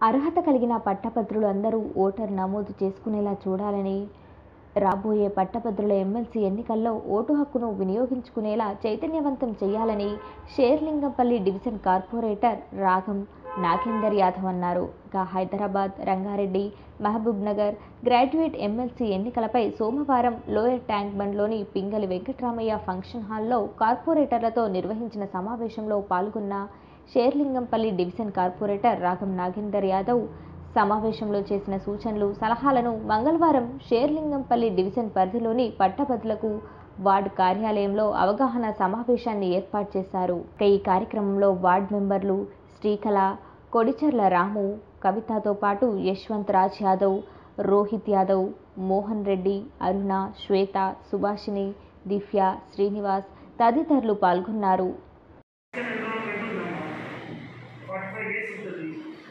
అర్హత కలిగిన పట్టభద్రులు అందరూ ఓటర్ నమోదు చేసుకునేలా చూడాలని రాబోయే పట్టభద్రుల ఎమ్మెల్సీ ఎన్నికల్లో ఓటు హక్కును వినియోగించుకునేలా చైతన్యవంతం చేయాలని షేర్లింగంపల్లి డివిజన్ కార్పొరేటర్ రాగం నాగేందర్ యాదవ్ అన్నారు ఇక హైదరాబాద్ రంగారెడ్డి మహబూబ్ నగర్ గ్రాడ్యుయేట్ ఎమ్మెల్సీ ఎన్నికలపై సోమవారం లోయర్ ట్యాంక్ బండ్లోని పింగళి వెంకట్రామయ్య ఫంక్షన్ హాల్లో కార్పొరేటర్లతో నిర్వహించిన సమావేశంలో పాల్గొన్న షేర్లింగంపల్లి డివిజన్ కార్పొరేటర్ రాగం నాగేందర్ యాదవ్ సమావేశంలో చేసిన సూచనలు సలహాలను మంగళవారం షేర్లింగంపల్లి డివిజన్ పరిధిలోని పట్టభద్రులకు వార్డు కార్యాలయంలో అవగాహన సమావేశాన్ని ఏర్పాటు చేశారు ఇక ఈ కార్యక్రమంలో వార్డు మెంబర్లు శ్రీకళ కొడిచర్ల రాము కవితతో పాటు యశ్వంత్ రాజ్ యాదవ్ రోహిత్ యాదవ్ మోహన్ రెడ్డి అరుణ శ్వేత సుభాషిణి దివ్య శ్రీనివాస్ తదితరులు పాల్గొన్నారు ఎన్రోల్మెంట్ ఉందమ్మా ఫార్టీ ఫైవ్ డేస్ ఉంటుంది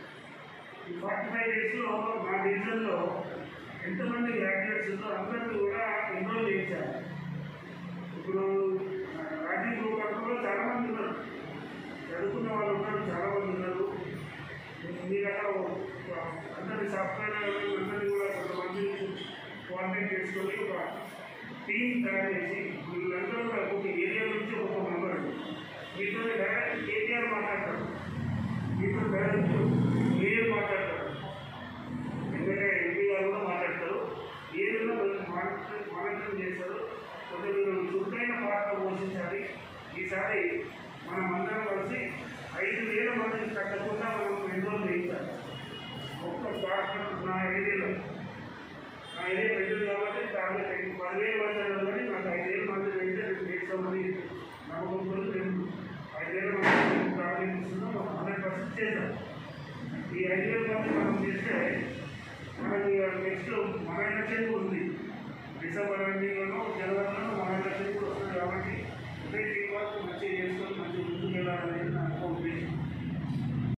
ఈ ఫార్టీ ఫైవ్ డేస్లో మా డివిజన్లో ఎంతమంది గ్రాడ్యుయేట్స్ ఉందో అందరినీ కూడా ఎన్రోల్ చేయించారు ఇప్పుడు ఆ, రాజీవ్ గోపాల్లో చాలా మంది ఉన్నారు చదువుకున్న వాళ్ళు ఉన్నారు చాలా మంది ఉన్నారు మీరు అక్కడ ఒక అందరి సాఫ్ట్వేర్ అందరినీ కూడా కొంతమంది కోఆర్డినేట్ చేసుకొని ఒక టీం తయారు చేసి వీళ్ళందరూ కూడా ఒక ఏరియా నుంచి ఒక మెంబర్ మీతో డైరెక్ట్ కేటీఆర్ మాట్లాడతారు మీతో డైరెక్ట్ ఏరియా మాట్లాడతారు ఎందుకంటే ఎంపీ గారు కూడా మాట్లాడతారు ఏరియాలో మానిటర్ మానిటరింగ్ చేస్తారు కొంచెం మీరు చురుకైన పాత్ర పోషించాలి ఈసారి మనం అందరం కలిసి ఐదు వేల మందికి తగ్గకుండా మనం ఎన్రోల్ చేయించాలి ఒక్క డాక్టర్ నా ఏరియాలో నా ఏరియా పెద్దది కాబట్టి చాలా పదివేల మంది అన్నారు కానీ నాకు ఐదేళ్ళ మంది అయితే నేను చేస్తామని నమ్మకంతో నేను ఐదేళ్ళ మంది ప్రారంభిస్తున్నాం హండ్రెడ్ పర్సెంట్ చేశాం ఈ ఐదేళ్ళ మంది మనం చేస్తే మనకి నెక్స్ట్ మన ఎలక్షన్ ఉంది డిసెంబర్ ఎండింగ్లోనో